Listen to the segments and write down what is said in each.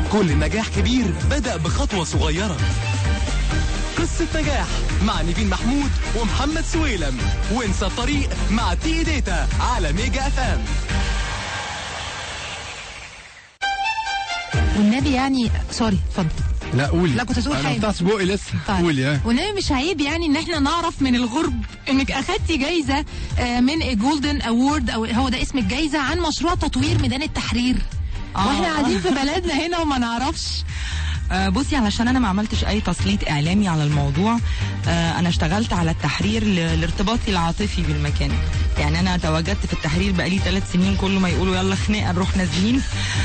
كل نجاح كبير بدأ بخطوة صغيرة قصة نجاح مع نيفين محمود ومحمد سويلم وانسى الطريق مع تي داتا على ميجا اف ام والنبي يعني سوري اتفضل لا قولي لا، كنت هتقول انا حاجة. فتحت بقي لسه طيب. قولي ها والنبي مش عيب يعني ان احنا نعرف من الغرب انك اخدتي جايزه آه، من جولدن اوورد او هو ده اسم الجايزه عن مشروع تطوير ميدان التحرير آه. واحنا قاعدين في بلدنا هنا وما نعرفش آه، بصي علشان انا ما عملتش اي تسليط اعلامي على الموضوع آه، انا اشتغلت على التحرير ل- لارتباطي العاطفي بالمكان يعني انا تواجدت في التحرير بقالي ثلاث سنين كل ما يقولوا يلا خناقه نروح نازلين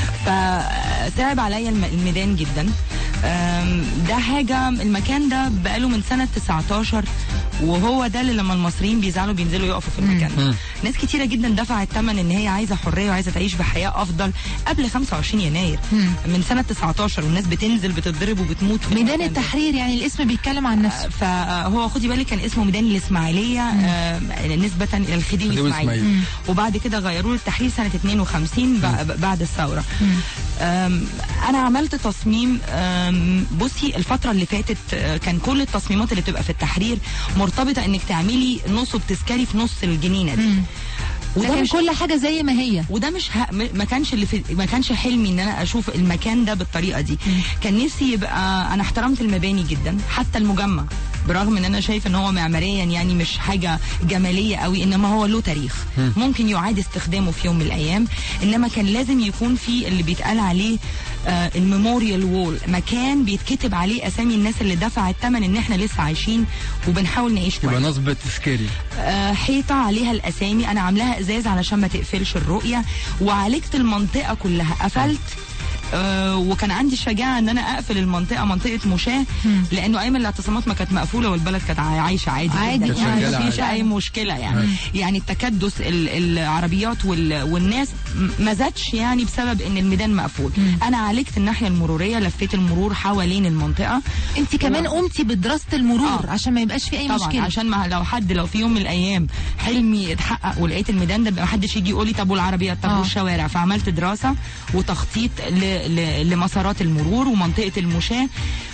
فتعب عليا الم- الميدان جدا آم، ده حاجه المكان ده بقاله من سنه 19 وهو ده اللي لما المصريين بيزعلوا بينزلوا يقفوا في المكان ده ناس كتيره جدا دفعت ثمن ان هي عايزه حريه وعايزه تعيش بحياه افضل قبل 25 يناير من سنه 19 والناس بتنزل بتتضرب وبتموت في ميدان المكان ده. التحرير يعني الاسم بيتكلم عن نفسه فهو خدي بالك كان اسمه ميدان الاسماعيليه آه، نسبه الى الخديوي خديوي اسماعيل إسماعيل. وبعد كده غيروه للتحرير سنه 52 بع- بعد الثوره آم، انا عملت تصميم آم، بصي الفتره اللي فاتت آه، كان كل التصميمات اللي بتبقى في التحرير مرتبطه انك تعملي نصب تذكاري في نص الجنينه دي وده لكن مش كل حاجه زي ما هي وده مش ه... م- ما كانش اللي في... ما كانش حلمي ان انا اشوف المكان ده بالطريقه دي كان نفسي يبقى انا احترمت المباني جدا حتى المجمع برغم ان انا شايف ان هو معماريا يعني مش حاجه جماليه قوي انما هو له تاريخ ممكن يعاد استخدامه في يوم من الايام انما كان لازم يكون في اللي بيتقال عليه آه الميموريال وول مكان بيتكتب عليه اسامي الناس اللي دفعت ثمن ان احنا لسه عايشين وبنحاول نعيش يبقى كويس نصب تذكاري آه، حيطه عليها الاسامي انا عاملاها ازاز علشان ما تقفلش الرؤيه وعالجت المنطقه كلها قفلت آه وكان عندي الشجاعه ان انا اقفل المنطقه منطقه مشاه لانه ايام الاعتصامات ما كانت مقفوله والبلد كانت عا- عايشه عادي عادي، جدا يعني يعني مفيش عادي. اي مشكله يعني يعني التكدس ال- العربيات وال- والناس م- ما زادش يعني بسبب ان الميدان مقفول انا عالجت الناحيه المروريه لفيت المرور حوالين المنطقه انت كمان قمتي بدراسه المرور آه. عشان ما يبقاش في اي طبعا مشكله عشان ما لو حد لو في يوم من الايام حلمي اتحقق ولقيت الميدان ده ما حدش يجي يقول لي طب والعربيات طب آه. والشوارع فعملت دراسه وتخطيط ل... ل... لمسارات المرور ومنطقه المشاه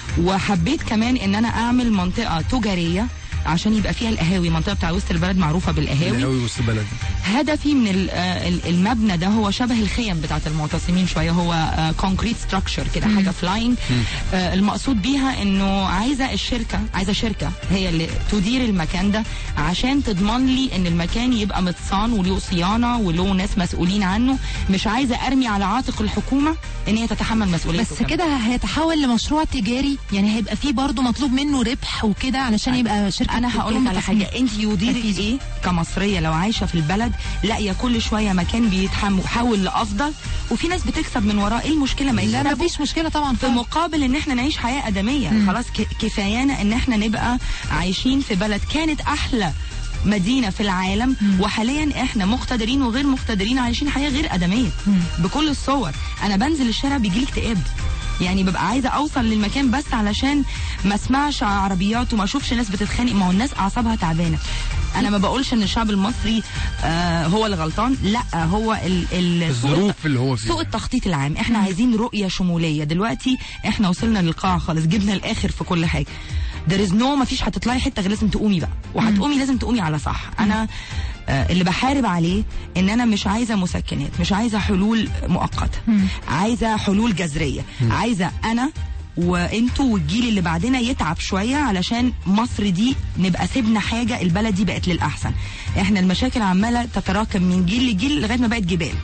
وحبيت كمان ان انا اعمل منطقه تجاريه عشان يبقى فيها القهاوي المنطقه بتاع وسط البلد معروفه بالقهاوي القهوي وسط بلد هدفي من ال- آه ال- المبنى ده هو شبه الخيم بتاعت المعتصمين شويه هو كونكريت ستراكشر كده حاجه فلاين آه المقصود بيها انه عايزه الشركه عايزه شركه هي اللي تدير المكان ده عشان تضمن لي ان المكان يبقى متصان وله صيانه وله ناس مسؤولين عنه مش عايزه ارمي على عاتق الحكومه ان هي تتحمل مسؤوليته بس كمان. كده هيتحول لمشروع تجاري يعني هيبقى فيه برضه مطلوب منه ربح وكده علشان يبقى شركه انا هقول لك على تصميم. حاجه انت يديرك تنفيذي. ايه كمصريه لو عايشه في البلد لاقيه كل شويه مكان بيتحول لافضل وفي ناس بتكسب من وراه ايه المشكله ما لا يكسبوا ما فيش مشكله طبعا في فعلا. مقابل ان احنا نعيش حياه ادميه خلاص ك- كفايانا ان احنا نبقى عايشين في بلد كانت احلى مدينه في العالم وحاليا احنا مقتدرين وغير مقتدرين عايشين حياه غير ادميه بكل الصور انا بنزل الشارع بيجيلي اكتئاب يعني ببقى عايزه اوصل للمكان بس علشان ما اسمعش عربيات وما اشوفش ناس بتتخانق ما هو الناس اعصابها تعبانه انا ما بقولش ان الشعب المصري آه هو اللي غلطان لا هو ال ال الظروف اللي هو سوء فيها التخطيط العام احنا عايزين رؤيه شموليه دلوقتي احنا وصلنا للقاع خالص جبنا الاخر في كل حاجه there is no مفيش هتطلعي حته غير لازم تقومي بقى وهتقومي لازم تقومي على صح انا آه اللي بحارب عليه ان انا مش عايزه مسكنات مش عايزه حلول مؤقته عايزه حلول جذريه عايزه انا وانتوا والجيل اللي بعدنا يتعب شويه علشان مصر دي نبقى سيبنا حاجه البلد دي بقت للاحسن احنا المشاكل عماله تتراكم من جيل لجيل لغايه ما بقت جبال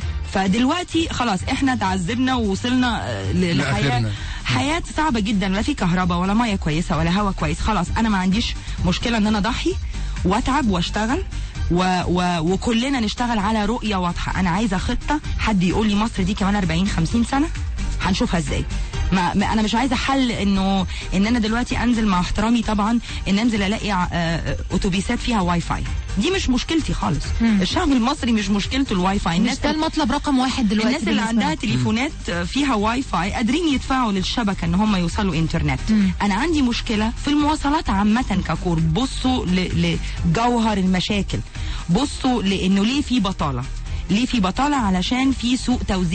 فدلوقتي خلاص احنا تعذبنا ووصلنا آه، ل- لحياه لآخرنا. حياه صعبه جدا لا في كهرباء ولا ميه كويسه ولا هواء كويس خلاص انا ما عنديش مشكله ان انا اضحي واتعب واشتغل و و وكلنا نشتغل على رؤيه واضحه انا عايزه خطه حد يقول لي مصر دي كمان 40 50 سنه هنشوفها ازاي ما, ما انا مش عايزه حل انه ان انا دلوقتي انزل مع احترامي طبعا ان انزل الاقي ع- آه، اتوبيسات فيها واي فاي دي مش مشكلتي خالص الشعب المصري مش مشكلته الواي فاي مش الناس ده المطلب رقم واحد دلوقتي الناس اللي بالنسبة عندها لنا. تليفونات فيها واي فاي قادرين يدفعوا للشبكه ان هم يوصلوا انترنت انا عندي مشكله في المواصلات عامه ككور بصوا ل- لجوهر المشاكل بصوا لانه ليه في بطاله ليه في بطاله علشان في سوء توزيع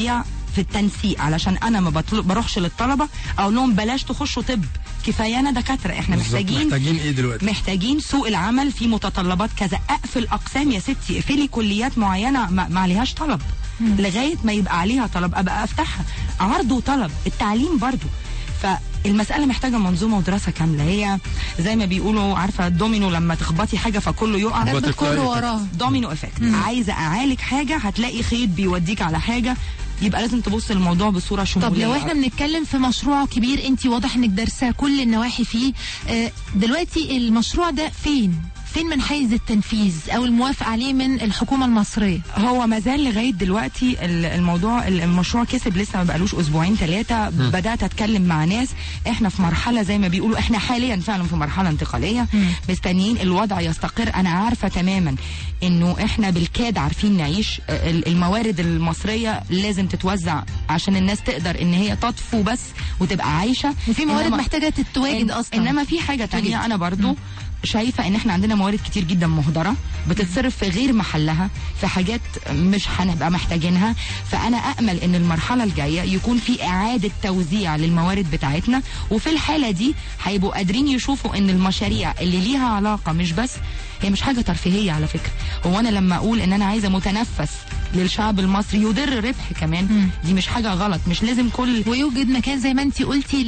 في التنسيق علشان انا ما بطل- بروحش للطلبه اقول لهم بلاش تخشوا طب كفايانا دكاتره احنا بالظبط. محتاجين محتاجين ايه دلوقتي محتاجين سوق العمل في متطلبات كذا اقفل اقسام يا ستي اقفلي كليات معينه ما, ما عليهاش طلب لغايه ما يبقى عليها طلب ابقى افتحها عرض وطلب التعليم برضو فالمسألة محتاجة منظومة ودراسة كاملة هي زي ما بيقولوا عارفة الدومينو لما تخبطي حاجة فكله يقع بطل ده كله فلاي وراه دومينو افكت عايزة اعالج حاجة هتلاقي خيط بيوديك على حاجة يبقى لازم تبص الموضوع بصورة شمولية طب لو احنا بنتكلم في مشروع كبير انت واضح انك دارسه كل النواحي فيه آه، دلوقتي المشروع ده فين فين من حيز التنفيذ او الموافق عليه من الحكومه المصريه هو ما زال لغايه دلوقتي ال- الموضوع ال- المشروع كسب لسه ما بقالوش اسبوعين ثلاثه بدات اتكلم مع ناس احنا في مرحله زي ما بيقولوا احنا حاليا فعلا في مرحله انتقاليه مستنيين الوضع يستقر انا عارفه تماما انه احنا بالكاد عارفين نعيش ال- الموارد المصريه لازم تتوزع عشان الناس تقدر ان هي تطفو بس وتبقى عايشه وفي موارد إنما- محتاجه تتواجد إن- اصلا انما في حاجه تانية تواجد. انا برضو شايفه ان احنا عندنا موارد كتير جدا مهدره بتتصرف في غير محلها في حاجات مش هنبقى محتاجينها فانا امل ان المرحله الجايه يكون في اعاده توزيع للموارد بتاعتنا وفي الحاله دي هيبقوا قادرين يشوفوا ان المشاريع اللي ليها علاقه مش بس هي مش حاجه ترفيهيه على فكره هو انا لما اقول ان انا عايزه متنفس للشعب المصري يدر ربح كمان دي مش حاجه غلط مش لازم كل ويوجد مكان زي ما انت قلتي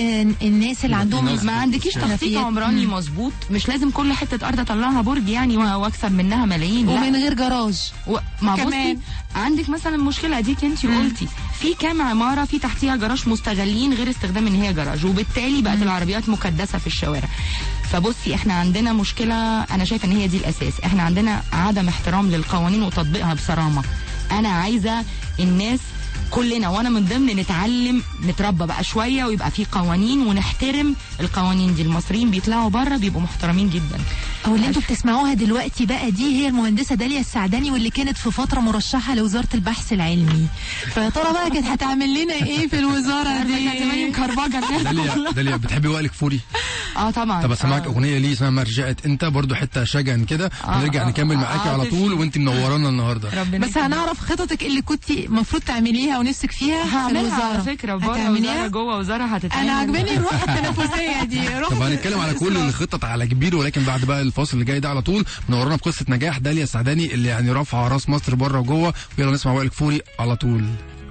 للناس اللي عندهم ناس ما عندكيش تخطيط خلفيات. عمراني مظبوط مش لازم كل حته ارض اطلعها برج يعني و- واكسب منها ملايين لا. ومن غير جراج و... ما كمان. بصي عندك مثلا مشكله اديك انت قلتي في كام عماره في تحتيها جراج مستغلين غير استخدام ان هي جراج وبالتالي بقت العربيات مكدسه في الشوارع فبصي احنا عندنا مشكله انا شايفه ان هي دي الاساس احنا عندنا عدم احترام للقوانين وتطبيقها بصرامه انا عايزه الناس كلنا وانا من ضمن نتعلم نتربى بقى شويه ويبقى في قوانين ونحترم القوانين دي المصريين بيطلعوا بره بيبقوا محترمين جدا او اللي انتوا بتسمعوها دلوقتي بقى دي هي المهندسه داليا السعداني واللي كانت في فتره مرشحه لوزاره البحث العلمي فيا ترى بقى كانت هتعمل لنا ايه في الوزاره دي داليا داليا بتحبي وائل كفوري اه طبعا طب اسمعك آه. اغنيه ليه اسمها مرجعه انت برضو حته شجن كده ونرجع آه، نكمل آه، معاكي آه، على طول عاطفي. وانت منورانا النهارده ربنا بس هنعرف خططك اللي كنت المفروض تعمليها ونفسك فيها في هعملها على الوزاره فكره بره هتعمليها؟ وزاره جوه وزاره هتتعمل انا عجباني الروح التنافسيه دي روح طب هنتكلم على كل الخطط على كبير ولكن بعد بقى الفاصل اللي جاي ده على طول منورانا بقصه نجاح داليا السعداني اللي يعني رافعه راس مصر بره وجوه ويلا نسمع وائل كفوري على طول